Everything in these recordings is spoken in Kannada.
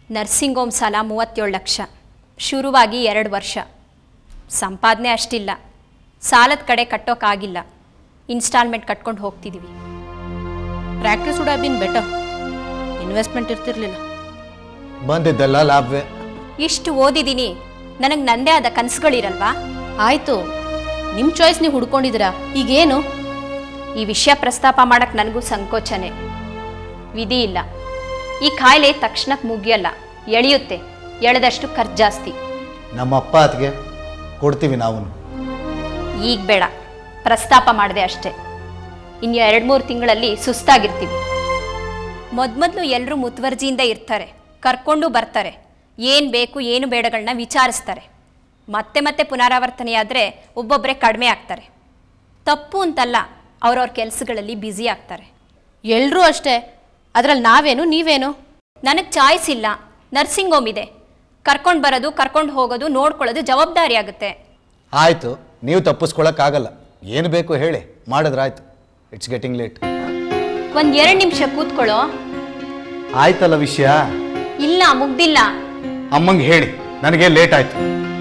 ನರ್ಸಿಂಗ್ ಹೋಮ್ ಸಾಲ ಮೂವತ್ತೇಳು ಲಕ್ಷ ಶುರುವಾಗಿ ಎರಡು ವರ್ಷ ಸಂಪಾದನೆ ಅಷ್ಟಿಲ್ಲ ಸಾಲದ ಕಡೆ ಕಟ್ಟೋಕ್ಕಾಗಿಲ್ಲ ಇನ್ಸ್ಟಾಲ್ಮೆಂಟ್ ಕಟ್ಕೊಂಡು ಹೋಗ್ತಿದ್ದೀವಿ practice would have been better investment ಇರ್ತಿರ್ಲಿಲ್ಲ ಬಂದಿದ್ದೆಲ್ಲ ಲಾಭವೇ ಇಷ್ಟು ಓದಿದ್ದೀನಿ ನನಗೆ ನಂದೇ ಆದ ಕನಸುಗಳಿರಲ್ವಾ ಆಯ್ತು ನಿಮ್ಮ ಚಾಯ್ಸ್ ನೀವು ಹುಡ್ಕೊಂಡಿದ್ದೀರಾ ಈಗೇನು ಈ ವಿಷಯ ಪ್ರಸ್ತಾಪ ಮಾಡಕ್ಕೆ ನನಗೂ ಸಂಕೋಚನೆ ವಿಧಿ ಇಲ್ಲ ಈ ಕಾಯಿಲೆ ತಕ್ಷಣಕ್ಕೆ ಮುಗಿಯಲ್ಲ ಎಳೆಯುತ್ತೆ ಎಳೆದಷ್ಟು ಖರ್ಚು ಜಾಸ್ತಿ ನಮ್ಮ ಅಪ್ಪ ಅತ್ತಿಗೆ ಕೊಡ್ತೀವಿ ನಾವು ಈಗ ಬೇಡ ಪ್ರಸ್ತಾಪ ಮಾಡಿದೆ ಅಷ್ಟೇ ಇನ್ನು ಎರಡು ಮೂರು ತಿಂಗಳಲ್ಲಿ ಸುಸ್ತಾಗಿರ್ತೀವಿ ಮೊದಮೊದಲು ಎಲ್ಲರೂ ಮುತುವರ್ಜಿಯಿಂದ ಇರ್ತಾರೆ ಕರ್ಕೊಂಡು ಬರ್ತಾರೆ ಏನು ಬೇಕು ಏನು ಬೇಡಗಳನ್ನ ವಿಚಾರಿಸ್ತಾರೆ ಮತ್ತೆ ಮತ್ತೆ ಪುನರಾವರ್ತನೆಯಾದರೆ ಒಬ್ಬೊಬ್ಬರೇ ಕಡಿಮೆ ಆಗ್ತಾರೆ ತಪ್ಪು ಅಂತಲ್ಲ ಅವ್ರವ್ರ ಕೆಲಸಗಳಲ್ಲಿ ಬ್ಯುಸಿ ಆಗ್ತಾರೆ ಎಲ್ಲರೂ ಅಷ್ಟೇ ಅದ್ರಲ್ಲಿ ನಾವೇನು ನೀವೇನು ನನಗೆ ಚಾಯ್ಸ್ ಇಲ್ಲ ನರ್ಸಿಂಗ್ ಹೋಮ್ ಇದೆ ಕರ್ಕೊಂಡು ಬರೋದು ಕರ್ಕೊಂಡು ಹೋಗೋದು ನೋಡ್ಕೊಳ್ಳೋದು ಜವಾಬ್ದಾರಿ ಆಗುತ್ತೆ ಆಯಿತು ನೀವು ತಪ್ಪಿಸ್ಕೊಳಕ್ಕಾಗಲ್ಲ ಏನು ಬೇಕು ಹೇಳಿ ಮಾಡಿದ್ರಾಯ್ತು ಇಟ್ಸ್ ಗೆಟಿಂಗ್ ಲೇಟ್ ಒಂದು ಎರಡು ನಿಮಿಷ ಕೂತ್ಕೊಳ್ಳೋ ಆಯ್ತಲ್ಲ ವಿಷಯ ಇಲ್ಲ ಮುಗ್ದಿಲ್ಲ ಅಮ್ಮಂಗೆ ಹೇಳಿ ನನಗೆ ಲೇಟ್ ಆಯ್ತು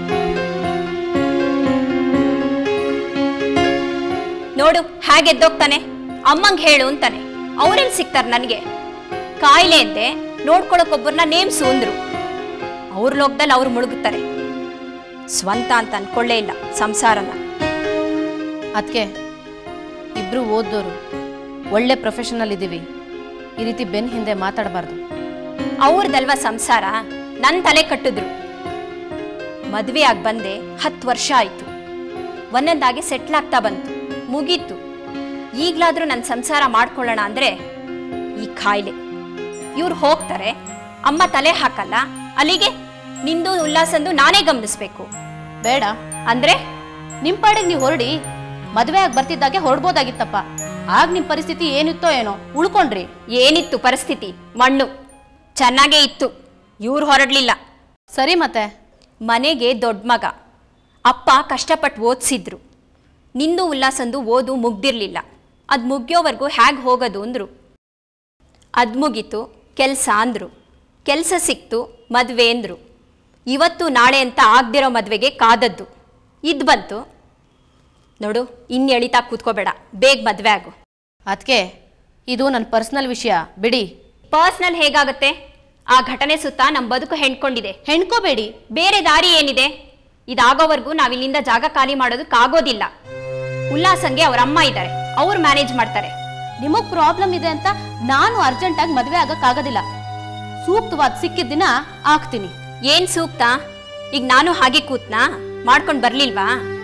ನೋಡು ಹೇಗೆ ಎದ್ದೋಗ್ತಾನೆ ಅಮ್ಮಂಗೆ ಹೇಳು ಅಂತಾನೆ ಅವ್ರೆಲ್ಲಿ ಸಿಗ್ತಾರೆ ನನಗೆ ಕಾಯಿಲೆ ಅಂತೆ ನೋಡ್ಕೊಳಕ್ಕೊಬ್ಬರನ್ನ ನೇಮ್ಸು ಅಂದ್ರು ಅವ್ರ ಲೋಕದಲ್ಲಿ ಅವ್ರು ಮುಳುಗುತ್ತಾರೆ ಸ್ವಂತ ಅಂತ ಅನ್ಕೊಳ್ಳೇ ಇಲ್ಲ ಸಂಸಾರನ ಅದಕ್ಕೆ ಇಬ್ಬರು ಓದೋರು ಒಳ್ಳೆ ಪ್ರೊಫೆಷನಲ್ ಇದ್ದೀವಿ ಈ ರೀತಿ ಬೆನ್ ಹಿಂದೆ ಮಾತಾಡಬಾರ್ದು ಅವ್ರದಲ್ವ ಸಂಸಾರ ನನ್ನ ತಲೆ ಕಟ್ಟಿದ್ರು ಮದುವೆ ಆಗಿ ಬಂದೆ ಹತ್ತು ವರ್ಷ ಆಯ್ತು ಒಂದೊಂದಾಗಿ ಸೆಟ್ಲ್ ಆಗ್ತಾ ಬಂತು ಮುಗೀತು ಈಗಲಾದ್ರೂ ನನ್ನ ಸಂಸಾರ ಮಾಡ್ಕೊಳ್ಳೋಣ ಅಂದ್ರೆ ಈ ಕಾಯಿಲೆ ಇವ್ರು ಹೋಗ್ತಾರೆ ಅಮ್ಮ ತಲೆ ಹಾಕಲ್ಲ ಅಲ್ಲಿಗೆ ನಿಂದು ಉಲ್ಲಾಸಂದು ನಾನೇ ಗಮನಿಸ್ಬೇಕು ಬೇಡ ಅಂದ್ರೆ ನಿಮ್ಮ ಪಾಡಿಗೆ ನೀವು ಹೊರಡಿ ಮದುವೆ ಆಗಿ ಬರ್ತಿದ್ದಾಗೆ ಹೊರಡ್ಬೋದಾಗಿತ್ತಪ್ಪ ಆಗ ನಿಮ್ಮ ಪರಿಸ್ಥಿತಿ ಏನಿತ್ತೋ ಏನೋ ಉಳ್ಕೊಂಡ್ರಿ ಏನಿತ್ತು ಪರಿಸ್ಥಿತಿ ಮಣ್ಣು ಚೆನ್ನಾಗೇ ಇತ್ತು ಇವ್ರು ಹೊರಡ್ಲಿಲ್ಲ ಸರಿ ಮತ್ತೆ ಮನೆಗೆ ದೊಡ್ಡ ಮಗ ಅಪ್ಪ ಕಷ್ಟಪಟ್ಟು ಓದಿಸಿದ್ರು ನಿಂದು ಉಲ್ಲಾಸಂದು ಓದು ಮುಗ್ದಿರ್ಲಿಲ್ಲ ಅದು ಮುಗಿಯೋವರೆಗೂ ಹೇಗೆ ಹೋಗೋದು ಅಂದರು ಅದು ಮುಗೀತು ಕೆಲಸ ಅಂದರು ಕೆಲಸ ಸಿಕ್ತು ಮದುವೆ ಅಂದರು ಇವತ್ತು ನಾಳೆ ಅಂತ ಆಗದಿರೋ ಮದುವೆಗೆ ಕಾದದ್ದು ಇದು ಬಂತು ನೋಡು ಇನ್ನು ಎಳಿತಾ ಕೂತ್ಕೋಬೇಡ ಬೇಗ ಮದುವೆ ಆಗು ಅದಕ್ಕೆ ಇದು ನನ್ನ ಪರ್ಸನಲ್ ವಿಷಯ ಬಿಡಿ ಪರ್ಸ್ನಲ್ ಹೇಗಾಗುತ್ತೆ ಆ ಘಟನೆ ಸುತ್ತ ನಮ್ಮ ಬದುಕು ಹೆಣ್ಕೊಂಡಿದೆ ಹೆಣ್ಕೋಬೇಡಿ ಬೇರೆ ದಾರಿ ಏನಿದೆ ಇದಾಗೋವರೆಗೂ ನಾವಿಲ್ಲಿಂದ ಜಾಗ ಖಾಲಿ ಮಾಡೋದಕ್ಕಾಗೋದಿಲ್ಲ ಉಲ್ಲಾಸಂಗೆ ಅವ್ರ ಅಮ್ಮ ಇದ್ದಾರೆ ಅವ್ರು ಮ್ಯಾನೇಜ್ ಮಾಡ್ತಾರೆ ನಿಮಗ್ ಪ್ರಾಬ್ಲಮ್ ಇದೆ ಅಂತ ನಾನು ಅರ್ಜೆಂಟಾಗಿ ಮದುವೆ ಆಗಕ್ಕಾಗೋದಿಲ್ಲ ಸೂಕ್ತವಾದ ಸಿಕ್ಕಿದ ದಿನ ಆಗ್ತೀನಿ ಏನ್ ಸೂಕ್ತ ಈಗ ನಾನು ಹಾಗೆ ಕೂತ್ನಾ ಮಾಡ್ಕೊಂಡು ಬರ್ಲಿಲ್ವಾ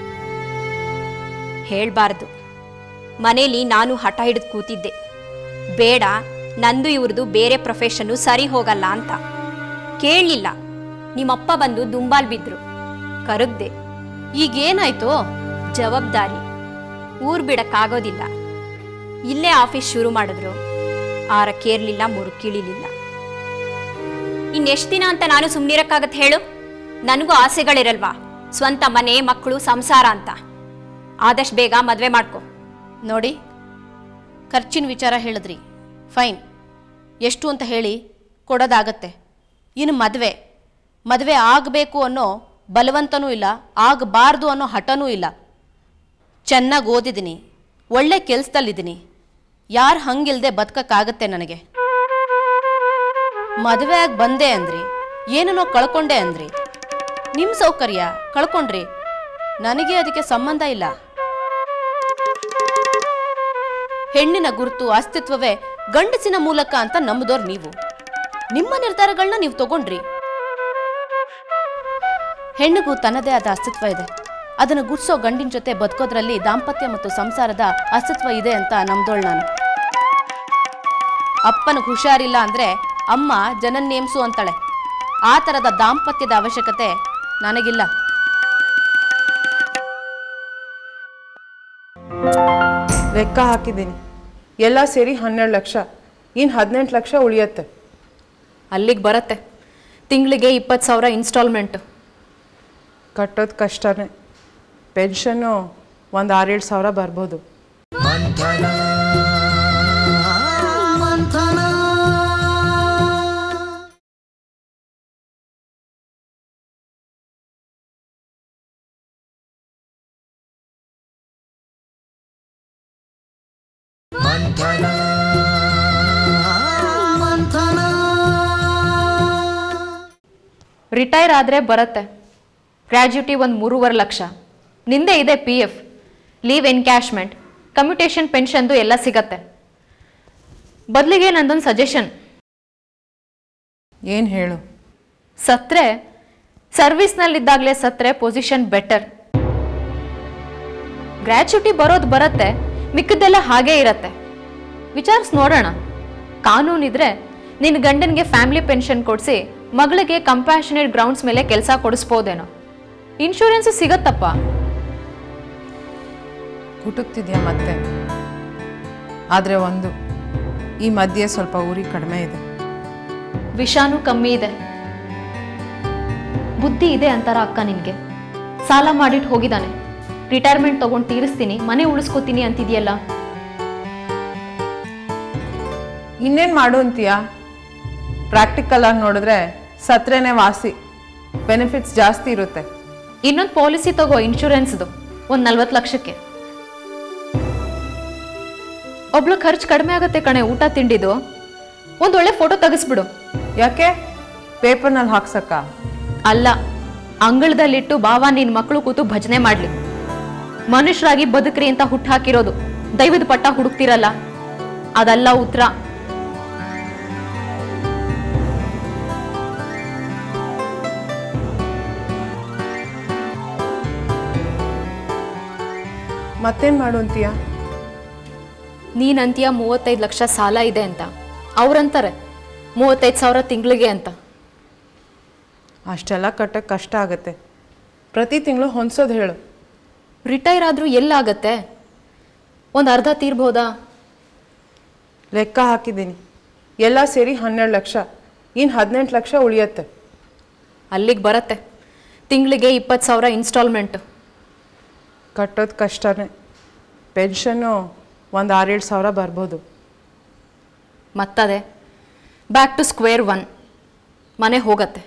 ಹೇಳ್ಬಾರ್ದು ಮನೇಲಿ ನಾನು ಹಠ ಹಿಡಿದು ಕೂತಿದ್ದೆ ಬೇಡ ನಂದು ಇವ್ರದ್ದು ಬೇರೆ ಪ್ರೊಫೆಷನ್ನು ಸರಿ ಹೋಗಲ್ಲ ಅಂತ ಕೇಳಲಿಲ್ಲ ನಿಮ್ಮಪ್ಪ ಬಂದು ದುಂಬಾಲ್ ಬಿದ್ರು ಕರಗ್ದೆ ಈಗೇನಾಯ್ತು ಜವಾಬ್ದಾರಿ ಊರ್ ಬಿಡಕ್ಕಾಗೋದಿಲ್ಲ ಇಲ್ಲೇ ಆಫೀಸ್ ಶುರು ಮಾಡಿದ್ರು ಆರ ಕೇರ್ಲಿಲ್ಲ ಮುರು ಕೀಳಿಲಿಲ್ಲ ಇನ್ನೆಷ್ಟು ದಿನ ಅಂತ ನಾನು ಸುಮ್ಮನಿರಕ್ಕಾಗತ್ತೆ ಹೇಳು ನನಗೂ ಆಸೆಗಳಿರಲ್ವಾ ಸ್ವಂತ ಮನೆ ಮಕ್ಕಳು ಸಂಸಾರ ಅಂತ ಆದಷ್ಟು ಬೇಗ ಮದುವೆ ಮಾಡ್ಕೊ ನೋಡಿ ಖರ್ಚಿನ ವಿಚಾರ ಹೇಳಿದ್ರಿ ಫೈನ್ ಎಷ್ಟು ಅಂತ ಹೇಳಿ ಕೊಡೋದಾಗತ್ತೆ ಇನ್ನು ಮದುವೆ ಮದುವೆ ಆಗಬೇಕು ಅನ್ನೋ ಬಲವಂತನೂ ಇಲ್ಲ ಆಗಬಾರ್ದು ಅನ್ನೋ ಹಠನೂ ಇಲ್ಲ ಚೆನ್ನಾಗಿ ಓದಿದ್ದೀನಿ ಒಳ್ಳೆ ಕೆಲಸದಲ್ಲಿದ್ದೀನಿ ಯಾರು ಹಂಗಿಲ್ದೆ ಬದುಕಕ್ಕಾಗತ್ತೆ ನನಗೆ ಮದುವೆ ಆಗಿ ಬಂದೆ ಅಂದ್ರಿ ಏನನ್ನೋ ಕಳ್ಕೊಂಡೆ ಅಂದ್ರಿ ನಿಮ್ಮ ಸೌಕರ್ಯ ಕಳ್ಕೊಂಡ್ರಿ ನನಗೆ ಅದಕ್ಕೆ ಸಂಬಂಧ ಇಲ್ಲ ಹೆಣ್ಣಿನ ಗುರುತು ಅಸ್ತಿತ್ವವೇ ಗಂಡಸಿನ ಮೂಲಕ ಅಂತ ನಂಬಿದೋರ್ ನೀವು ನಿಮ್ಮ ನಿರ್ಧಾರಗಳನ್ನ ನೀವು ತಗೊಂಡ್ರಿ ಹೆಣ್ಣಿಗೂ ತನ್ನದೇ ಆದ ಅಸ್ತಿತ್ವ ಇದೆ ಅದನ್ನು ಗುಡ್ಸೋ ಗಂಡಿನ ಜೊತೆ ಬದುಕೋದ್ರಲ್ಲಿ ದಾಂಪತ್ಯ ಮತ್ತು ಸಂಸಾರದ ಅಸ್ತಿತ್ವ ಇದೆ ಅಂತ ನಂಬ್ದೋಳ್ ನಾನು ಅಪ್ಪನಿಗೆ ಹುಷಾರಿಲ್ಲ ಅಂದ್ರೆ ಅಮ್ಮ ಜನನ್ ನೇಮ್ಸು ಅಂತಾಳೆ ಆ ಥರದ ದಾಂಪತ್ಯದ ಅವಶ್ಯಕತೆ ನನಗಿಲ್ಲ ಲೆಕ್ಕ ಹಾಕಿದ್ದೀನಿ ಎಲ್ಲ ಸೇರಿ ಹನ್ನೆರಡು ಲಕ್ಷ ಇನ್ನು ಹದಿನೆಂಟು ಲಕ್ಷ ಉಳಿಯತ್ತೆ ಅಲ್ಲಿಗೆ ಬರುತ್ತೆ ತಿಂಗಳಿಗೆ ಇಪ್ಪತ್ತು ಸಾವಿರ ಇನ್ಸ್ಟಾಲ್ಮೆಂಟು ಕಟ್ಟೋದು ಕಷ್ಟನೇ ಪೆನ್ಷನ್ನು ಒಂದು ಆರೇಳು ಸಾವಿರ ಬರ್ಬೋದು ಮಂಥನ ಮಂಥನ ರಿಟೈರ್ ಆದರೆ ಬರುತ್ತೆ ಗ್ರ್ಯಾಜ್ಯುಟಿ ಒಂದು ಮೂರುವರೆ ಲಕ್ಷ ನಿಂದೆ ಇದೆ P F leave encashment commutation ಪೆನ್ಷನ್ದು ಎಲ್ಲ ಸಿಗತ್ತೆ ಬದಲಿಗೆ ನಂದೊಂದು ಸಜೆಷನ್ ಏನು ಹೇಳು ಸತ್ರೆ ಸರ್ವಿಸ್ನಲ್ಲಿದ್ದಾಗಲೇ ಸತ್ರೆ ಪೊಸಿಷನ್ ಬೆಟರ್ ಗ್ರ್ಯಾಚ್ಯುಟಿ ಬರೋದು ಬರತ್ತೆ ಮಿಕ್ಕದ್ದೆಲ್ಲ ಹಾಗೇ ಇರತ್ತೆ ವಿಚಾರಿಸ್ ನೋಡೋಣ ಕಾನೂನಿದ್ರೆ ನಿನ್ನ ಗಂಡನಿಗೆ ಫ್ಯಾಮಿಲಿ ಪೆನ್ಷನ್ ಕೊಡಿಸಿ ಮಗಳಿಗೆ ಕಂಪ್ಯಾಷನೇಟ್ ಗ್ರೌಂಡ್ಸ್ ಮೇಲೆ ಕೆಲಸ ಕೊಡಿಸ್ಬೋದೇನೋ ಇನ್ಶೂರೆನ್ಸ್ ಸಿಗತ್ತಪ್ಪ ಹುಟುಕ್ತಿದ್ಯಾ ಮತ್ತೆ ಆದರೆ ಒಂದು ಈ ಮಧ್ಯೆ ಸ್ವಲ್ಪ ಊರಿ ಕಡಿಮೆ ಇದೆ ವಿಷಾನು ಕಮ್ಮಿ ಇದೆ ಬುದ್ಧಿ ಇದೆ ಅಂತಾರ ಅಕ್ಕ ನಿನ್ಗೆ ಸಾಲ ಮಾಡಿಟ್ಟು ಹೋಗಿದ್ದಾನೆ ರಿಟೈರ್ಮೆಂಟ್ ತಗೊಂಡು ತೀರಿಸ್ತೀನಿ ಮನೆ ಉಳಿಸ್ಕೋತೀನಿ ಅಂತಿದ್ಯಲ್ಲ ಇನ್ನೇನು ಮಾಡು ಅಂತೀಯಾ ಪ್ರಾಕ್ಟಿಕಲ್ ಆಗಿ ನೋಡಿದ್ರೆ ಸತ್ರೇನೆ ವಾಸಿ ಬೆನಿಫಿಟ್ಸ್ ಜಾಸ್ತಿ ಇರುತ್ತೆ ಇನ್ನೊಂದು ಪಾಲಿಸಿ ತಗೋ ಇನ್ಶೂರೆನ್ಸ್ದು ಒಂದು ನಲ್ವತ್ತು ಲಕ್ಷಕ್ಕೆ ಒಬ್ಳು ಖರ್ಚು ಕಡಿಮೆ ಆಗತ್ತೆ ಕಣೆ ಊಟ ತಿಂಡಿದು ಒಂದು ಒಳ್ಳೆ ಫೋಟೋ ತೆಗಿಸ್ಬಿಡು ಯಾಕೆ ಪೇಪರ್ನಲ್ಲಿ ಹಾಕ್ಸಕ್ಕ ಅಲ್ಲ ಅಂಗಳದಲ್ಲಿಟ್ಟು ಬಾವ ನಿನ್ ಮಕ್ಕಳು ಕೂತು ಭಜನೆ ಮಾಡ್ಲಿ ಮನುಷ್ಯರಾಗಿ ಬದುಕ್ರಿ ಅಂತ ಹುಟ್ಟು ಹಾಕಿರೋದು ದೈವದ ಪಟ್ಟ ಹುಡುಕ್ತಿರಲ್ಲ ಅದಲ್ಲ ಉತ್ತರ ಮತ್ತೇನು ಮಾಡು ಅಂತೀಯಾ ನೀನಂತೀಯ ಮೂವತ್ತೈದು ಲಕ್ಷ ಸಾಲ ಇದೆ ಅಂತ ಅವ್ರಂತಾರೆ ಮೂವತ್ತೈದು ಸಾವಿರ ತಿಂಗಳಿಗೆ ಅಂತ ಅಷ್ಟೆಲ್ಲ ಕಟ್ಟಕ್ಕೆ ಕಷ್ಟ ಆಗುತ್ತೆ ಪ್ರತಿ ತಿಂಗಳು ಹೊಂದ್ಸೋದು ಹೇಳು ರಿಟೈರ್ ಆದ್ರೂ ಎಲ್ಲಾಗತ್ತೆ ಒಂದು ಅರ್ಧ ತೀರ್ಬೋದಾ ಲೆಕ್ಕ ಹಾಕಿದ್ದೀನಿ ಎಲ್ಲ ಸೇರಿ ಹನ್ನೆರಡು ಲಕ್ಷ ಇನ್ನು ಹದಿನೆಂಟು ಲಕ್ಷ ಉಳಿಯತ್ತೆ ಅಲ್ಲಿಗೆ ಬರತ್ತೆ ತಿಂಗಳಿಗೆ ಇಪ್ಪತ್ತು ಸಾವಿರ ಇನ್ಸ್ಟಾಲ್ಮೆಂಟು ಕಟ್ಟೋದು ಕಷ್ಟನೇ ಪೆನ್ಷನ್ನು ಒಂದು ಆರೇಳು ಸಾವಿರ ಬರ್ಬೋದು ಮತ್ತದೆ ಬ್ಯಾಕ್ ಟು ಸ್ಕ್ವೇರ್ ಒನ್ ಮನೆ ಹೋಗತ್ತೆ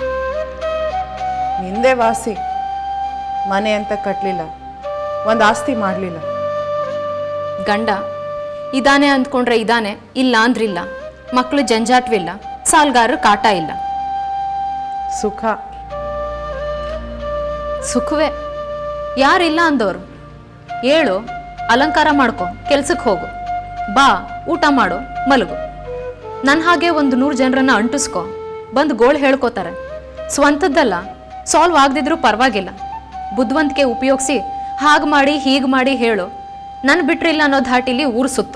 ನಿಂದೇ ವಾಸಿ ಮನೆ ಅಂತ ಕಟ್ಟಲಿಲ್ಲ ಒಂದು ಆಸ್ತಿ ಮಾಡಲಿಲ್ಲ ಗಂಡ ಇದಾನೆ ಅಂದ್ಕೊಂಡ್ರೆ ಇದಾನೆ ಇಲ್ಲ ಅಂದ್ರಿಲ್ಲ ಮಕ್ಕಳು ಜಂಜಾಟವಿಲ್ಲ ಸಾಲ್ಗಾರರು ಕಾಟ ಇಲ್ಲ ಸುಖ ಸುಖವೇ ಯಾರಿಲ್ಲ ಅಂದವರು ಏಳು ಅಲಂಕಾರ ಮಾಡ್ಕೊ ಕೆಲ್ಸಕ್ಕೆ ಹೋಗು ಬಾ ಊಟ ಮಾಡು ಮಲಗು ನನ್ನ ಹಾಗೆ ಒಂದು ನೂರು ಜನರನ್ನ ಅಂಟಿಸ್ಕೊ ಬಂದು ಗೋಳು ಹೇಳ್ಕೋತಾರೆ ಸ್ವಂತದ್ದಲ್ಲ ಸಾಲ್ವ್ ಆಗದಿದ್ರೂ ಪರವಾಗಿಲ್ಲ ಬುದ್ಧಿವಂತಿಕೆ ಉಪಯೋಗಿಸಿ ಹಾಗೆ ಮಾಡಿ ಹೀಗೆ ಮಾಡಿ ಹೇಳು ನನ್ನ ಬಿಟ್ರಿಲ್ಲ ಅನ್ನೋ ಧಾಟಿಲಿ ಊರು ಸುತ್ತು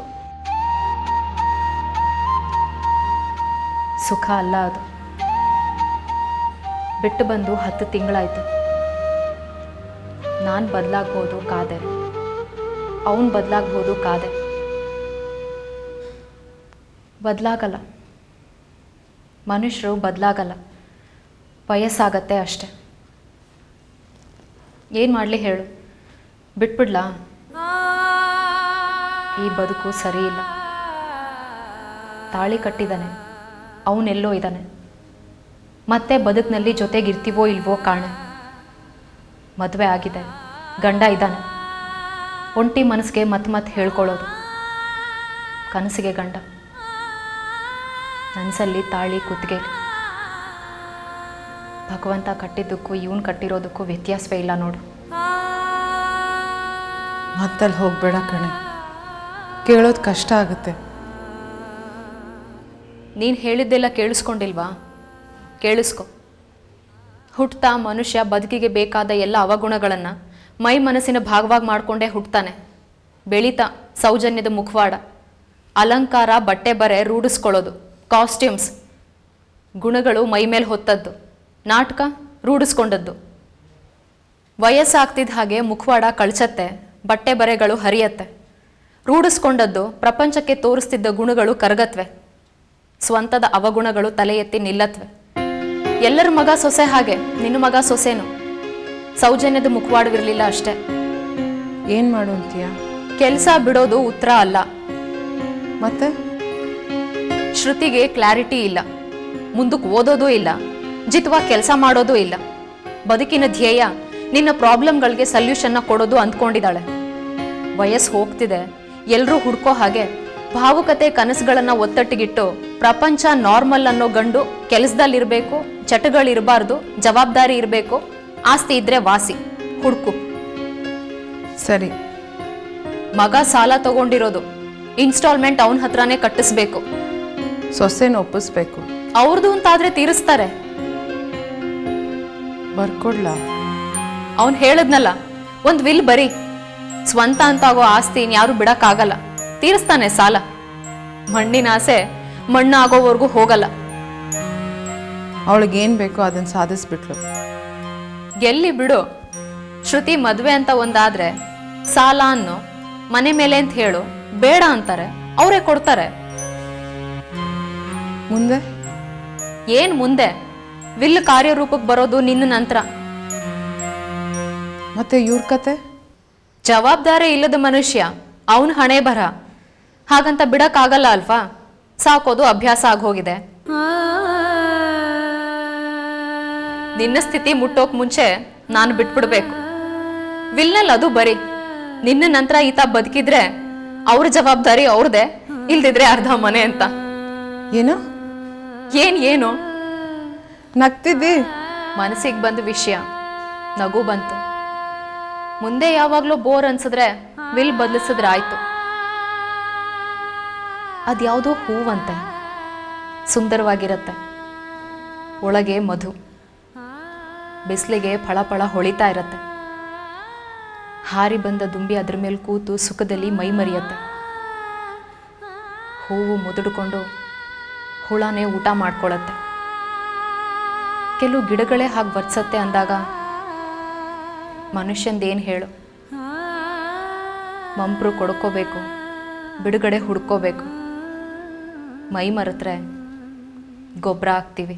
ಸುಖ ಅಲ್ಲ ಅದು ಬಿಟ್ಟು ಬಂದು ಹತ್ತು ತಿಂಗಳಾಯ್ತು ನಾನು ಬದಲಾಗ್ಬೋದು ಕಾದೆ ಅವನು ಬದಲಾಗ್ಬೋದು ಕಾದೆ ಬದಲಾಗಲ್ಲ ಮನುಷ್ಯರು ಬದಲಾಗಲ್ಲ ವಯಸ್ಸಾಗತ್ತೆ ಅಷ್ಟೆ ಏನು ಮಾಡಲಿ ಹೇಳು ಬಿಟ್ಬಿಡ್ಲಾ ಈ ಬದುಕು ಸರಿ ಇಲ್ಲ ತಾಳಿ ಕಟ್ಟಿದ್ದಾನೆ ಅವನೆಲ್ಲೋ ಇದ್ದಾನೆ ಮತ್ತೆ ಬದುಕಿನಲ್ಲಿ ಜೊತೆಗಿರ್ತೀವೋ ಇಲ್ವೋ ಕಾಣೆ ಮದುವೆ ಆಗಿದೆ ಗಂಡ ಇದ್ದಾನೆ ಒಂಟಿ ಮನಸ್ಸಿಗೆ ಮತ್ತೆ ಮತ್ತೆ ಹೇಳ್ಕೊಳ್ಳೋದು ಕನಸಿಗೆ ಗಂಡ ನನ್ಸಲ್ಲಿ ತಾಳಿ ಕುತ್ತಿಗೆಲಿ ಭಗವಂತ ಕಟ್ಟಿದ್ದಕ್ಕೂ ಇವನು ಕಟ್ಟಿರೋದಕ್ಕೂ ವ್ಯತ್ಯಾಸವೇ ಇಲ್ಲ ನೋಡು ಮತ್ತಲ್ಲಿ ಹೋಗಬೇಡ ಕಣೆ ಕೇಳೋದು ಕಷ್ಟ ಆಗುತ್ತೆ ನೀನು ಹೇಳಿದ್ದೆಲ್ಲ ಕೇಳಿಸ್ಕೊಂಡಿಲ್ವಾ ಕೇಳಿಸ್ಕೊ ಹುಟ್ತಾ ಮನುಷ್ಯ ಬದುಕಿಗೆ ಬೇಕಾದ ಎಲ್ಲ ಅವಗುಣಗಳನ್ನು ಮೈ ಮನಸ್ಸಿನ ಭಾಗವಾಗಿ ಮಾಡಿಕೊಂಡೇ ಹುಟ್ತಾನೆ ಬೆಳೀತಾ ಸೌಜನ್ಯದ ಮುಖವಾಡ ಅಲಂಕಾರ ಬಟ್ಟೆ ಬರೆ ರೂಢಿಸ್ಕೊಳ್ಳೋದು ಕಾಸ್ಟ್ಯೂಮ್ಸ್ ಗುಣಗಳು ಮೈ ಮೇಲೆ ಹೊತ್ತದ್ದು ನಾಟಕ ರೂಢಿಸ್ಕೊಂಡದ್ದು ವಯಸ್ಸಾಗ್ತಿದ್ದ ಹಾಗೆ ಮುಖವಾಡ ಕಳ್ಚತ್ತೆ ಬಟ್ಟೆ ಬರೆಗಳು ಹರಿಯತ್ತೆ ರೂಢಿಸ್ಕೊಂಡದ್ದು ಪ್ರಪಂಚಕ್ಕೆ ತೋರಿಸ್ತಿದ್ದ ಗುಣಗಳು ಕರಗತ್ವೆ ಸ್ವಂತದ ಅವಗುಣಗಳು ತಲೆ ಎತ್ತಿ ನಿಲ್ಲತ್ವೆ ಎಲ್ಲರ ಮಗ ಸೊಸೆ ಹಾಗೆ ನಿನ್ನ ಮಗ ಸೊಸೆನು ಸೌಜನ್ಯದ ಮುಖವಾಡವಿರಲಿಲ್ಲ ಅಷ್ಟೇ ಏನು ಮಾಡು ಅಂತೀಯ ಕೆಲಸ ಬಿಡೋದು ಉತ್ತರ ಅಲ್ಲ ಮತ್ತೆ ಶ್ರುತಿಗೆ ಕ್ಲಾರಿಟಿ ಇಲ್ಲ ಮುಂದಕ್ಕೆ ಓದೋದೂ ಇಲ್ಲ ಜಿತ್ವಾಗಿ ಕೆಲಸ ಮಾಡೋದೂ ಇಲ್ಲ ಬದುಕಿನ ಧ್ಯೇಯ ನಿನ್ನ ಪ್ರಾಬ್ಲಮ್ಗಳಿಗೆ ಸಲ್ಯೂಷನ್ನ ಕೊಡೋದು ಅಂದ್ಕೊಂಡಿದ್ದಾಳೆ ವಯಸ್ಸು ಹೋಗ್ತಿದೆ ಎಲ್ಲರೂ ಹುಡ್ಕೋ ಹಾಗೆ ಭಾವುಕತೆ ಕನಸುಗಳನ್ನ ಒತ್ತಟ್ಟಿಗಿಟ್ಟು ಪ್ರಪಂಚ ನಾರ್ಮಲ್ ಅನ್ನೋ ಗಂಡು ಕೆಲಸದಲ್ಲಿರ್ಬೇಕು ಚಟಗಳಿರಬಾರ್ದು ಜವಾಬ್ದಾರಿ ಇರಬೇಕು ಆಸ್ತಿ ಇದ್ರೆ ವಾಸಿ ಹುಡುಕು ಸರಿ ಮಗ ಸಾಲ ತಗೊಂಡಿರೋದು ಇನ್ಸ್ಟಾಲ್ಮೆಂಟ್ ಅವನ ಹತ್ರನೇ ಕಟ್ಟಿಸ್ಬೇಕು ಸೊಸೆನ ಒಪ್ಪಿಸ್ಬೇಕು ಅವ್ರದ್ದು ಅಂತಾದ್ರೆ ತೀರಿಸ್ತಾರೆ ಬರ್ಕೊಡ್ಲಾ ಅವನ್ ಹೇಳದ್ನಲ್ಲ ಒಂದ್ ವಿಲ್ ಬರಿ ಸ್ವಂತ ಅಂತಾಗೋ ಆಸ್ತಿ ಯಾರು ಬಿಡಕ್ಕಾಗಲ್ಲ ತೀರಿಸ್ತಾನೆ ಸಾಲ ಮಣ್ಣಿನ ಆಸೆ ಮಣ್ಣು ಆಗೋವರೆಗೂ ಹೋಗಲ್ಲ ಅವಳಿಗೆ ಏನು ಬೇಕೋ ಅದನ್ನು ಸಾಧಿಸ್ಬಿಟ್ಲು ಗೆಲ್ಲಿ ಬಿಡು ಶ್ರುತಿ ಮದ್ವೆ ಅಂತ ಒಂದಾದ್ರೆ ಸಾಲ ಅನ್ನು ಮನೆ ಮೇಲೆ ಅಂತ ಹೇಳು ಬೇಡ ಅಂತಾರೆ ಅವರೇ ಕೊಡ್ತಾರೆ ಮುಂದೆ ಏನ್ ಮುಂದೆ ವಿಲ್ ಕಾರ್ಯರೂಪಕ್ಕೆ ಬರೋದು ನಿನ್ನ ನಂತರ ಮತ್ತೆ ಇವ್ರ ಕತೆ ಜವಾಬ್ದಾರಿ ಇಲ್ಲದ ಮನುಷ್ಯ ಅವನ ಹಣೆ ಬರ ಹಾಗಂತ ಬಿಡಕ್ಕಾಗಲ್ಲ ಅಲ್ವಾ ಸಾಕೋದು ಅಭ್ಯಾಸ ಆಗೋಗಿದೆ ನಿನ್ನ ಸ್ಥಿತಿ ಮುಟ್ಟೋಕ್ ಮುಂಚೆ ನಾನು ಬಿಟ್ಬಿಡ್ಬೇಕು ವಿಲ್ನಲ್ಲಿ ಅದು ಬರಿ ನಿನ್ನ ನಂತರ ಈತ ಬದುಕಿದ್ರೆ ಅವ್ರ ಜವಾಬ್ದಾರಿ ಅವ್ರದೇ ಇಲ್ದಿದ್ರೆ ಅರ್ಧ ಮನೆ ಅಂತ ಏನು ಏನ್ ಏನು ನಗ್ತಿದ್ದಿ ಮನಸ್ಸಿಗೆ ಬಂದ ವಿಷಯ ನಗು ಬಂತು ಮುಂದೆ ಯಾವಾಗ್ಲೂ ಬೋರ್ ಅನ್ಸಿದ್ರೆ ವಿಲ್ ಬದಲಿಸಿದ್ರೆ ಆಯ್ತು ಅದ್ಯಾವುದೋ ಹೂವಂತೆ ಸುಂದರವಾಗಿರತ್ತೆ ಒಳಗೆ ಮಧು ಬಿಸಿಲಿಗೆ ಫಳ ಫಳ ಹೊಳಿತಾ ಇರತ್ತೆ ಹಾರಿ ಬಂದ ದುಂಬಿ ಅದ್ರ ಮೇಲೆ ಕೂತು ಸುಖದಲ್ಲಿ ಮೈ ಮರಿಯತ್ತೆ ಹೂವು ಮುದುಡ್ಕೊಂಡು ಹುಳನೇ ಊಟ ಮಾಡ್ಕೊಳತ್ತೆ ಕೆಲವು ಗಿಡಗಳೇ ಹಾಗೆ ವರ್ಸತ್ತೆ ಅಂದಾಗ ಮನುಷ್ಯಂದೇನು ಹೇಳು ಮಂಪ್ರು ಕೊಡ್ಕೋಬೇಕು ಬಿಡುಗಡೆ ಹುಡ್ಕೋಬೇಕು ಮೈ ಮರೆತ್ರೆ ಗೊಬ್ಬರ ಹಾಕ್ತೀವಿ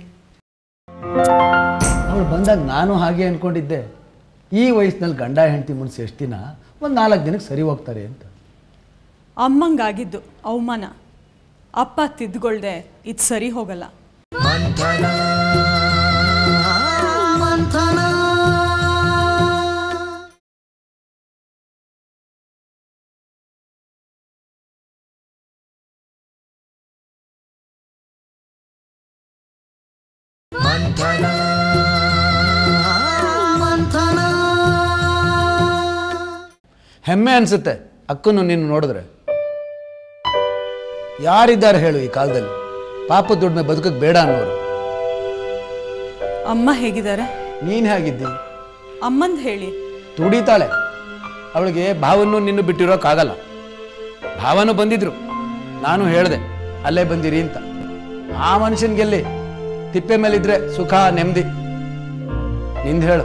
ಅವಳು ಬಂದಾಗ ನಾನು ಹಾಗೆ ಅಂದ್ಕೊಂಡಿದ್ದೆ ಈ ವಯಸ್ಸಿನಲ್ಲಿ ಗಂಡ ಹೆಂಡತಿ ಮುನ್ಸಿ ಎಷ್ಟು ದಿನ ಒಂದು ನಾಲ್ಕು ದಿನಕ್ಕೆ ಸರಿ ಹೋಗ್ತಾರೆ ಅಂತ ಅಮ್ಮಂಗಾಗಿದ್ದು ಅವಮಾನ ಅಪ್ಪ ತಿದ್ದುಗೊಳ್ದೆ ಇದು ಸರಿ ಹೋಗಲ್ಲ ಹೆಮ್ಮೆ ಅನಿಸುತ್ತೆ ಅಕ್ಕನು ನಿನ್ನ ನೋಡಿದ್ರೆ ಯಾರಿದ್ದಾರೆ ಹೇಳು ಈ ಕಾಲದಲ್ಲಿ ಪಾಪ ದುಡ್ಮೆ ಬದುಕಕ್ಕೆ ಬೇಡ ಅನ್ನೋರು ಅಮ್ಮ ಹೇಗಿದ್ದಾರೆ ನೀನು ಹೇಗಿದ್ದಿ ಅಮ್ಮಂದ್ ಹೇಳಿ ತುಡಿತಾಳೆ ಅವಳಿಗೆ ಭಾವನ್ನು ನಿನ್ನ ಬಿಟ್ಟಿರೋಕ್ಕಾಗಲ್ಲ ಭಾವನು ಬಂದಿದ್ರು ನಾನು ಹೇಳಿದೆ ಅಲ್ಲೇ ಬಂದಿರಿ ಅಂತ ಆ ಮನುಷ್ಯನ್ಗೆಲ್ಲಿ ತಿಪ್ಪೆ ಮೇಲಿದ್ರೆ ಸುಖ ನೆಮ್ಮದಿ ನಿಂದು ಹೇಳು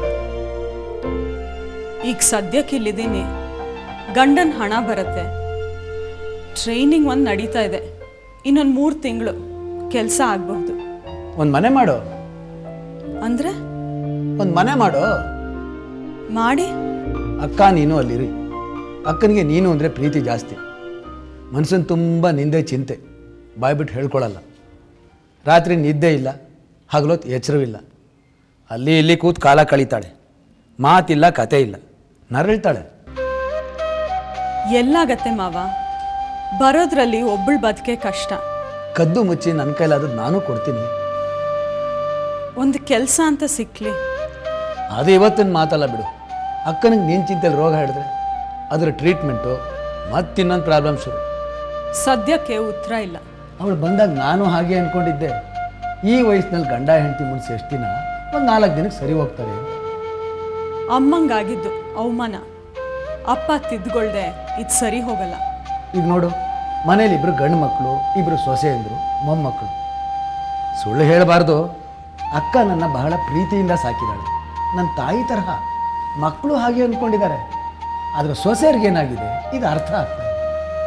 ಈಗ ಸದ್ಯಕ್ಕೆ ಇಲ್ಲಿದ್ದೀನಿ ಗಂಡನ ಹಣ ಬರುತ್ತೆ ಟ್ರೈನಿಂಗ್ ಒಂದು ನಡೀತಾ ಇದೆ ಇನ್ನೊಂದು ಮೂರು ತಿಂಗಳು ಕೆಲಸ ಆಗಬಹುದು ಒಂದು ಮನೆ ಮಾಡು ಅಂದರೆ ಒಂದು ಮನೆ ಮಾಡು ಮಾಡಿ ಅಕ್ಕ ನೀನು ಅಲ್ಲಿರಿ ಅಕ್ಕನಿಗೆ ನೀನು ಅಂದರೆ ಪ್ರೀತಿ ಜಾಸ್ತಿ ಮನಸ್ಸನ್ನು ತುಂಬ ನಿಂದೆ ಚಿಂತೆ ಬಾಯ್ಬಿಟ್ಟು ಹೇಳ್ಕೊಳ್ಳಲ್ಲ ರಾತ್ರಿ ನಿದ್ದೆ ಇಲ್ಲ ಹಗಲೊತ್ತು ಎಚ್ಚರವಿಲ್ಲ ಅಲ್ಲಿ ಇಲ್ಲಿ ಕೂತು ಕಾಲ ಕಳೀತಾಳೆ ಮಾತಿಲ್ಲ ಕತೆ ಇಲ್ಲ ನರಳ್ತಾಳೆ ಎಲ್ಲಾಗತ್ತೆ ಮಾವ ಬರೋದ್ರಲ್ಲಿ ಒಬ್ಬಳು ಬದುಕೆ ಕಷ್ಟ ಕದ್ದು ಮುಚ್ಚಿ ನನ್ನ ಕೈಲಾದದ್ದು ನಾನು ಕೊಡ್ತೀನಿ ಒಂದು ಕೆಲಸ ಅಂತ ಸಿಕ್ಲಿ ಅದು ಇವತ್ತಿನ ಮಾತಲ್ಲ ಬಿಡು ಅಕ್ಕನಿಗೆ ನೀನು ಚಿಂತೆಲಿ ರೋಗ ಹಿಡಿದ್ರೆ ಅದರ ಟ್ರೀಟ್ಮೆಂಟು ಮತ್ತಿನ್ನೊಂದು ಪ್ರಾಬ್ಲಮ್ ಶುರು ಸದ್ಯಕ್ಕೆ ಉತ್ತರ ಇಲ್ಲ ಅವಳು ಬಂದಾಗ ನಾನು ಹಾಗೆ ಅಂದ್ಕೊಂಡಿದ್ದೆ ಈ ವಯಸ್ಸಿನಲ್ಲಿ ಗಂಡ ಹೆಂಡತಿ ಮುನ್ಸಿ ಎಷ್ಟು ದಿನ ಒಂದು ನಾಲ್ಕು ದಿನಕ್ಕೆ ಸರಿ ಹೋಗ್ತಾರೆ ಅಂತ ಅಮ್ಮಂಗಾಗಿದ್ದು ಅವಮಾನ ಅಪ್ಪ ತಿದ್ದುಗೊಳ್ದೆ ಇದು ಸರಿ ಹೋಗಲ್ಲ ಈಗ ನೋಡು ಮನೇಲಿ ಇಬ್ಬರು ಗಂಡು ಮಕ್ಕಳು ಇಬ್ಬರು ಸೊಸೆಯಂದರು ಮೊಮ್ಮಕ್ಕಳು ಸುಳ್ಳು ಹೇಳಬಾರ್ದು ಅಕ್ಕ ನನ್ನ ಬಹಳ ಪ್ರೀತಿಯಿಂದ ಸಾಕಿದಾಳೆ ನನ್ನ ತಾಯಿ ತರಹ ಮಕ್ಕಳು ಹಾಗೆ ಅಂದ್ಕೊಂಡಿದ್ದಾರೆ ಆದರೆ ಸೊಸೆಯರಿಗೇನಾಗಿದೆ ಇದು ಅರ್ಥ ಆಗ್ತಾ ಇದೆ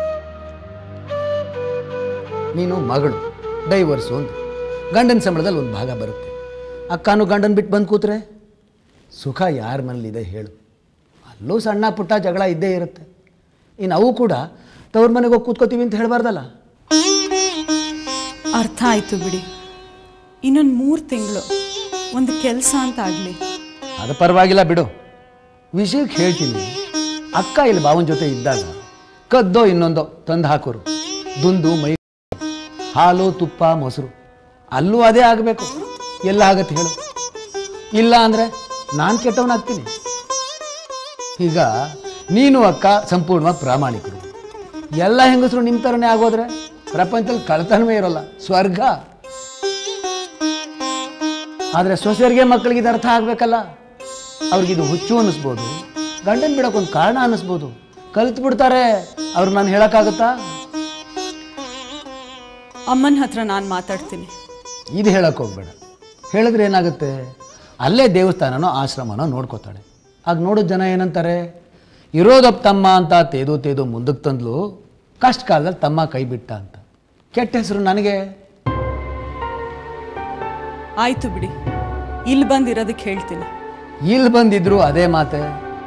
ನೀನು ಮಗಳು ಡೈವರ್ಸು ಅಂತ ಗಂಡನ ಸಂಬಳದಲ್ಲಿ ಒಂದು ಭಾಗ ಬರುತ್ತೆ ಅಕ್ಕನೂ ಗಂಡನ ಬಿಟ್ಟು ಬಂದು ಕೂತ್ರೆ ಸುಖ ಯಾರ ಮನೇಲಿದೆ ಹೇಳು ಅಲ್ಲೂ ಸಣ್ಣ ಪುಟ್ಟ ಜಗಳ ಇದ್ದೇ ಇರುತ್ತೆ ಇನ್ನು ಅವು ಕೂಡ ತವ್ರ ಮನೆಗೆ ಹೋಗಿ ಕೂತ್ಕೋತೀವಿ ಅಂತ ಹೇಳಬಾರ್ದಲ್ಲ ಅರ್ಥ ಆಯ್ತು ಬಿಡಿ ಇನ್ನೊಂದು ಮೂರು ತಿಂಗಳು ಒಂದು ಕೆಲಸ ಅಂತ ಆಗಲಿ ಅದು ಪರವಾಗಿಲ್ಲ ಬಿಡು ವಿಷಯಕ್ಕೆ ಹೇಳ್ತೀನಿ ಅಕ್ಕ ಇಲ್ಲಿ ಬಾವನ ಜೊತೆ ಇದ್ದಾಗ ಕದ್ದೋ ಇನ್ನೊಂದೋ ತಂದು ಹಾಕೋರು ದುಂದು ಮೈ ಹಾಲು ತುಪ್ಪ ಮೊಸರು ಅಲ್ಲೂ ಅದೇ ಆಗಬೇಕು ಎಲ್ಲ ಆಗತ್ತೆ ಹೇಳು ಇಲ್ಲ ಅಂದರೆ ನಾನು ಕೆಟ್ಟವನಾಗ್ತೀನಿ ಈಗ ನೀನು ಅಕ್ಕ ಸಂಪೂರ್ಣವಾಗಿ ಪ್ರಾಮಾಣಿಕರು ಎಲ್ಲ ಹೆಂಗಸರು ನಿಮ್ಮ ಥರನೇ ಆಗೋದ್ರೆ ಪ್ರಪಂಚದಲ್ಲಿ ಕಳ್ತನವೇ ಇರೋಲ್ಲ ಸ್ವರ್ಗ ಆದರೆ ಸೊಸೆಯರಿಗೆ ಮಕ್ಕಳಿಗೆ ಇದು ಅರ್ಥ ಆಗಬೇಕಲ್ಲ ಅವ್ರಿಗಿದು ಹುಚ್ಚು ಅನ್ನಿಸ್ಬೋದು ಗಂಡನ ಬಿಡೋಕ್ಕೊಂದು ಕಾರಣ ಅನ್ನಿಸ್ಬೋದು ಕಲ್ತು ಬಿಡ್ತಾರೆ ಅವ್ರು ನಾನು ಹೇಳೋಕ್ಕಾಗುತ್ತಾ ಅಮ್ಮನ ಹತ್ರ ನಾನು ಮಾತಾಡ್ತೀನಿ ಇದು ಹೇಳಕ್ಕೆ ಹೋಗ್ಬೇಡ ಹೇಳಿದ್ರೆ ಏನಾಗುತ್ತೆ ಅಲ್ಲೇ ದೇವಸ್ಥಾನನೋ ಆಶ್ರಮನೋ ನೋಡ್ಕೋತಾಳೆ ಆಗ ನೋಡೋ ಜನ ಏನಂತಾರೆ ಇರೋದಪ್ಪ ತಮ್ಮ ಅಂತ ತೇದು ತೇದು ಮುಂದಕ್ಕೆ ತಂದ್ಲು ಕಷ್ಟ ಕಾಲದಲ್ಲಿ ತಮ್ಮ ಕೈ ಬಿಟ್ಟ ಅಂತ ಕೆಟ್ಟ ಹೆಸರು ನನಗೆ ಆಯ್ತು ಬಿಡಿ ಇಲ್ಲಿ ಬಂದಿರೋದಕ್ಕೆ ಹೇಳ್ತೀನಿ ಇಲ್ಲಿ ಬಂದಿದ್ರು ಅದೇ ಮಾತೆ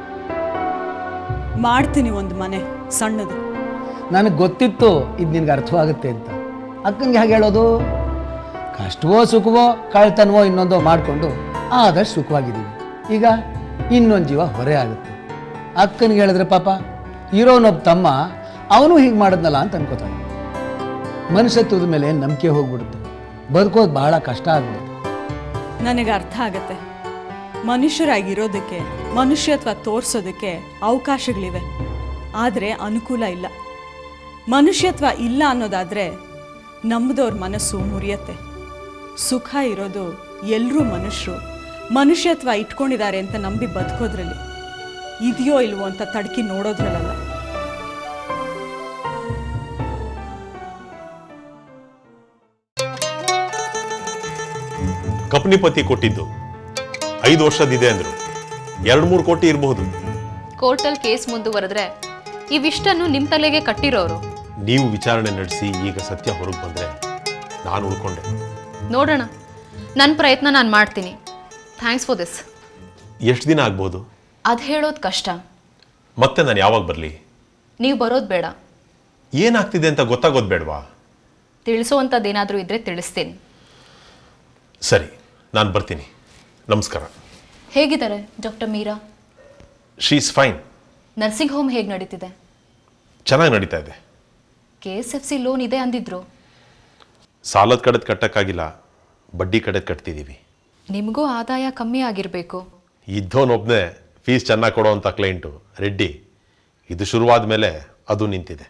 ಮಾಡ್ತೀನಿ ಒಂದು ಮನೆ ಸಣ್ಣದು ನನಗೆ ಗೊತ್ತಿತ್ತು ಇದು ನಿನ್ಗೆ ಅರ್ಥವಾಗುತ್ತೆ ಅಂತ ಅಕ್ಕಂಗೆ ಹೇಗೆ ಹೇಳೋದು ಕಷ್ಟವೋ ಸುಖವೋ ಕಳ್ತನವೋ ಇನ್ನೊಂದೋ ಮಾಡಿಕೊಂಡು ಆದಷ್ಟು ಸುಖವಾಗಿದ್ದೀವಿ ಈಗ ಇನ್ನೊಂದು ಜೀವ ಹೊರೆ ಆಗುತ್ತೆ ಅಕ್ಕನಿಗೆ ಹೇಳಿದ್ರೆ ಪಾಪ ಇರೋನೊಬ್ಬ ತಮ್ಮ ಅವನು ಹೀಗೆ ಮಾಡಿದ್ನಲ್ಲ ಅಂತ ಅನ್ಕೋತಾನೆ ಮನುಷ್ಯತ್ವದ ಮೇಲೆ ನಂಬಿಕೆ ಹೋಗ್ಬಿಡುತ್ತೆ ಬದುಕೋದು ಬಹಳ ಕಷ್ಟ ಆಗ್ಬಿಡುತ್ತೆ ನನಗೆ ಅರ್ಥ ಆಗತ್ತೆ ಮನುಷ್ಯರಾಗಿರೋದಕ್ಕೆ ಮನುಷ್ಯತ್ವ ತೋರಿಸೋದಕ್ಕೆ ಅವಕಾಶಗಳಿವೆ ಆದರೆ ಅನುಕೂಲ ಇಲ್ಲ ಮನುಷ್ಯತ್ವ ಇಲ್ಲ ಅನ್ನೋದಾದರೆ ನಮ್ಮದವ್ರ ಮನಸ್ಸು ಮುರಿಯತ್ತೆ ಸುಖ ಇರೋದು ಎಲ್ಲರೂ ಮನುಷ್ಯರು ಮನುಷ್ಯತ್ವ ಇಟ್ಕೊಂಡಿದ್ದಾರೆ ಅಂತ ನಂಬಿ ಬದುಕೋದ್ರಲ್ಲಿ ಇದೆಯೋ ಇಲ್ವೋ ಅಂತ ತಡ್ಕಿ ನೋಡೋದ್ರಲ್ಲ ಕಪ್ನಿಪತಿ ಕೊಟ್ಟಿದ್ದು ಐದು ವರ್ಷದಿದೆ ಅಂದ್ರು ಎರಡು ಮೂರು ಕೋಟಿ ಇರಬಹುದು ಕೋರ್ಟಲ್ಲಿ ಕೇಸ್ ಮುಂದುವರೆದ್ರೆ ಇವಿಷ್ಟನ್ನು ನಿಮ್ಮ ತಲೆಗೆ ಕಟ್ಟಿರೋರು ನೀವು ವಿಚಾರಣೆ ನಡೆಸಿ ಈಗ ಸತ್ಯ ಹೊರಗೆ ಬಂದ್ರೆ ನಾನು ಉಳ್ಕೊಂಡೆ ನೋಡೋಣ ನನ್ನ ಪ್ರಯತ್ನ ನಾನು ಮಾಡ್ತೀನಿ ಥ್ಯಾಂಕ್ಸ್ ಫಾರ್ ದಿಸ್ ಎಷ್ಟು ದಿನ ಆಗ್ಬೋದು ಅದು ಹೇಳೋದು ಕಷ್ಟ ಮತ್ತೆ ನಾನು ಯಾವಾಗ ಬರಲಿ ನೀವು ಬರೋದು ಬೇಡ ಏನಾಗ್ತಿದೆ ಅಂತ ಗೊತ್ತಾಗೋದು ಬೇಡವಾ ತಿಳಿಸೋವಂಥದ್ದೇನಾದರೂ ಇದ್ದರೆ ತಿಳಿಸ್ತೀನಿ ಸರಿ ನಾನು ಬರ್ತೀನಿ ನಮಸ್ಕಾರ ಹೇಗಿದ್ದಾರೆ doctor Meera she is fine nursing home ಹೇಗೆ ನಡೀತಿದೆ ಚೆನ್ನಾಗಿ ನಡೀತಾ ಇದೆ K S F C loan ಇದೆ ಅಂದಿದ್ರು ಸಾಲದ ಕಡೆದು ಕಟ್ಟಕ್ಕಾಗಿಲ್ಲ ಬಡ್ಡಿ ಕಡೆದು ಕಟ್ತಿದ್ದೀವಿ ನಿಮಗೂ ಆದಾಯ ಕಮ್ಮಿ ಆಗಿರಬೇಕು ಇದ್ದವನೊಬ್ಬನೇ ಫೀಸ್ ಚೆನ್ನಾಗಿ ಕೊಡೋವಂಥ ಕ್ಲೈಂಟು ರೆಡ್ಡಿ ಇದು ಶುರುವಾದ ಮೇಲೆ ಅದು ನಿಂತಿದೆ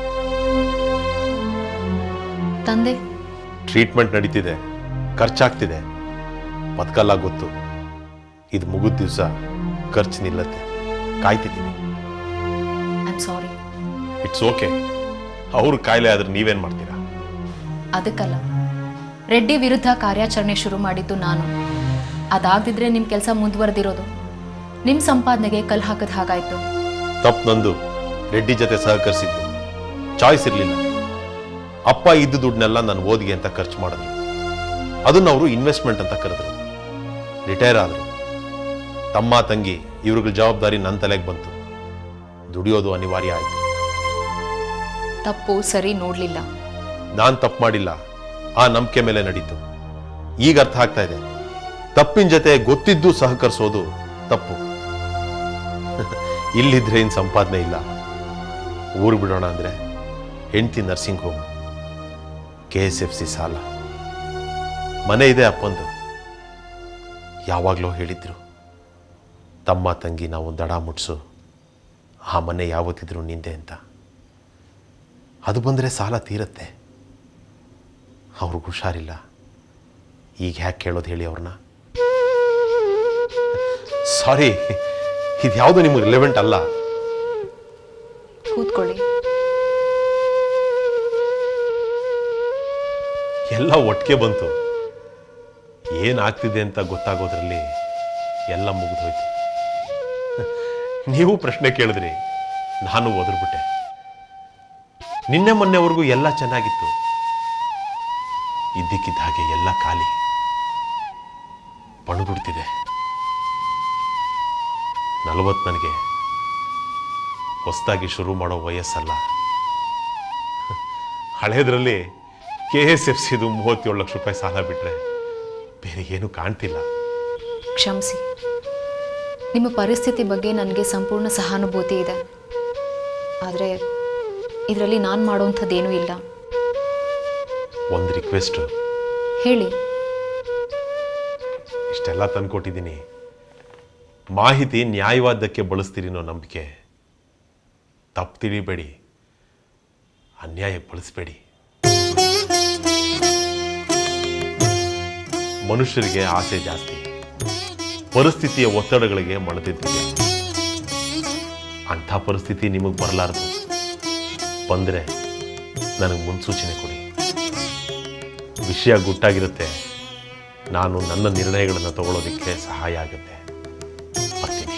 ತಂದೆ ಟ್ರೀಟ್ಮೆಂಟ್ ನಡೀತಿದೆ ಖರ್ಚಾಗ್ತಿದೆ ಬದುಕಲ್ಲ ಗೊತ್ತು ಇದು ಮುಗಿದ ದಿವಸ ಖರ್ಚು ನಿಲ್ಲತ್ತೆ ಕಾಯ್ತಿದ್ದೀನಿ I am sorry it's okay ಅವ್ರ ಕಾಯಿಲೆ ಆದ್ರೆ ನೀವೇನು ಮಾಡ್ತೀರಾ ಅದಕ್ಕಲ್ಲ ರೆಡ್ಡಿ ವಿರುದ್ಧ ಕಾರ್ಯಾಚರಣೆ ಶುರು ಮಾಡಿದ್ದು ನಾನು ಅದಾಗದಿದ್ರೆ ನಿಮ್ಮ ಕೆಲಸ ಮುಂದುವರೆದಿರೋದು ನಿಮ್ಮ ಸಂಪಾದನೆಗೆ ಕಲ್ ಹಾಕದ ಹಾಗಾಯ್ತು ತಪ್ಪು ನಂದು ರೆಡ್ಡಿ ಜೊತೆ ಸಹಕರಿಸಿದ್ದು ಚಾಯ್ಸ್ ಇರಲಿಲ್ಲ ಅಪ್ಪ ಇದ್ದ ದುಡ್ಡನ್ನೆಲ್ಲ ನಾನು ಓದಿಗೆ ಅಂತ ಖರ್ಚು ಮಾಡಿದ್ರು ಅದನ್ನ ಅವರು ಇನ್ವೆಸ್ಟ್ಮೆಂಟ್ ಅಂತ ಕರೆದ್ರು ರಿಟೈರ್ ಆದರು ತಮ್ಮ ತಂಗಿ ಇವ್ರಗಳ ಜವಾಬ್ದಾರಿ ನನ್ನ ತಲೆಗೆ ಬಂತು ದುಡಿಯೋದು ಅನಿವಾರ್ಯ ಆಯಿತು ತಪ್ಪು ಸರಿ ನೋಡಲಿಲ್ಲ ನಾನು ತಪ್ಪು ಮಾಡಿಲ್ಲ ಆ ನಂಬಿಕೆ ಮೇಲೆ ನಡೀತು ಈಗ ಅರ್ಥ ಆಗ್ತಾ ಇದೆ ತಪ್ಪಿನ ಜೊತೆ ಗೊತ್ತಿದ್ದು ಸಹಕರಿಸೋದು ತಪ್ಪು ಇಲ್ಲಿದ್ರೆ ಇನ್ ಸಂಪಾದನೆ ಇಲ್ಲ ಊರು ಬಿಡೋಣ ಅಂದ್ರೆ ಹೆಂಡತಿ nursing home K S F C ಸಾಲ ಮನೆ ಇದೆ ಅಪ್ಪಂದು ಯಾವಾಗಲೋ ಹೇಳಿದ್ರು ತಮ್ಮ ತಂಗಿ ನಾವು ದಡ ಮುಟ್ಸು ಆ ಮನೆ ಯಾವತ್ತಿದ್ರು ನಿಂದೆ ಅಂತ ಅದು ಬಂದರೆ ಸಾಲ ತೀರತ್ತೆ ಅವ್ರಿಗೆ ಹುಷಾರಿಲ್ಲ ಈಗ ಹ್ಯಾಕೆ ಕೇಳೋದು ಹೇಳಿ ಅವ್ರನ್ನ ಸಾರಿ ಇದು ಯಾವುದು ನಿಮಗೆ ರಿಲೆವೆಂಟ್ ಅಲ್ಲ ಕೂತ್ಕೊಳ್ಳಿ ಎಲ್ಲ ಒಟ್ಟಿಗೆ ಬಂತು ಏನಾಗ್ತಿದೆ ಅಂತ ಗೊತ್ತಾಗೋದ್ರಲ್ಲಿ ಎಲ್ಲ ಮುಗಿದೋಯ್ತು ನೀವು ಪ್ರಶ್ನೆ ಕೇಳಿದ್ರಿ ನಾನು ಒದರ್ಬಿಟ್ಟೆ ನಿನ್ನೆ ಮೊನ್ನೆವರೆಗೂ ಎಲ್ಲ ಚೆನ್ನಾಗಿತ್ತು ಇದ್ದಕ್ಕಿದ್ದ ಹಾಗೆ ಎಲ್ಲ ಖಾಲಿ ಪಣುಗುಡ್ತಿದೆ ನಲವತ್ತು ನನಗೆ ಹೊಸದಾಗಿ ಶುರು ಮಾಡೋ ವಯಸ್ಸಲ್ಲ ಹಳೇದ್ರಲ್ಲಿ ಕೆ ಎಸ್ ಎಫ್ ಸಿದು ಮೂವತ್ತೇಳು ಲಕ್ಷ ರೂಪಾಯಿ ಸಾಲ ಬಿಟ್ಟರೆ ಬೇರೆ ಏನು ಕಾಣ್ತಿಲ್ಲ ಕ್ಷಮಿಸಿ ನಿಮ್ಮ ಪರಿಸ್ಥಿತಿ ಬಗ್ಗೆ ನನಗೆ ಸಂಪೂರ್ಣ ಸಹಾನುಭೂತಿ ಇದೆ ಆದರೆ ಇದರಲ್ಲಿ ನಾನು ಮಾಡೋವಂಥದ್ದೇನೂ ಇಲ್ಲ ಒಂದು ರಿಕ್ವೆಸ್ಟು ಹೇಳಿ ಇಷ್ಟೆಲ್ಲ ತಂದ್ಕೊಟ್ಟಿದ್ದೀನಿ ಮಾಹಿತಿ ನ್ಯಾಯವಾದಕ್ಕೆ ಬಳಸ್ತೀರಿ ಅನ್ನೋ ನಂಬಿಕೆ ತಪ್ಪು ತಿಳಿಬೇಡಿ ಅನ್ಯಾಯಕ್ಕೆ ಬಳಸಬೇಡಿ ಮನುಷ್ಯರಿಗೆ ಆಸೆ ಜಾಸ್ತಿ ಪರಿಸ್ಥಿತಿಯ ಒತ್ತಡಗಳಿಗೆ ಮಳೆದಿದ್ದಿದೆ ಅಂಥ ಪರಿಸ್ಥಿತಿ ನಿಮಗೆ ಬರಲಾರದು ಬಂದರೆ ನನಗೆ ಮುನ್ಸೂಚನೆ ಕೊಡಿ ವಿಷಯ ಗುಟ್ಟಾಗಿರುತ್ತೆ ನಾನು ನನ್ನ ನಿರ್ಣಯಗಳನ್ನು ತಗೊಳ್ಳೋದಕ್ಕೆ ಸಹಾಯ ಆಗುತ್ತೆ ಬರ್ತೀನಿ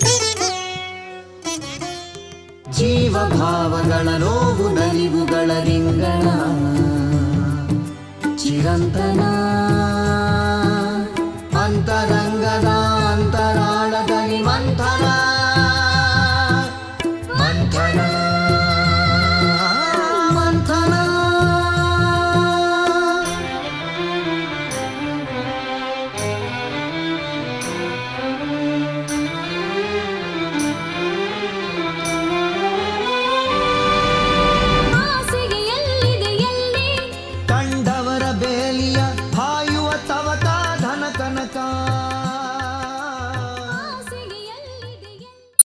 ಜೀವಭಾವಗಳ ನೋವು ನಲಿವುಗಳ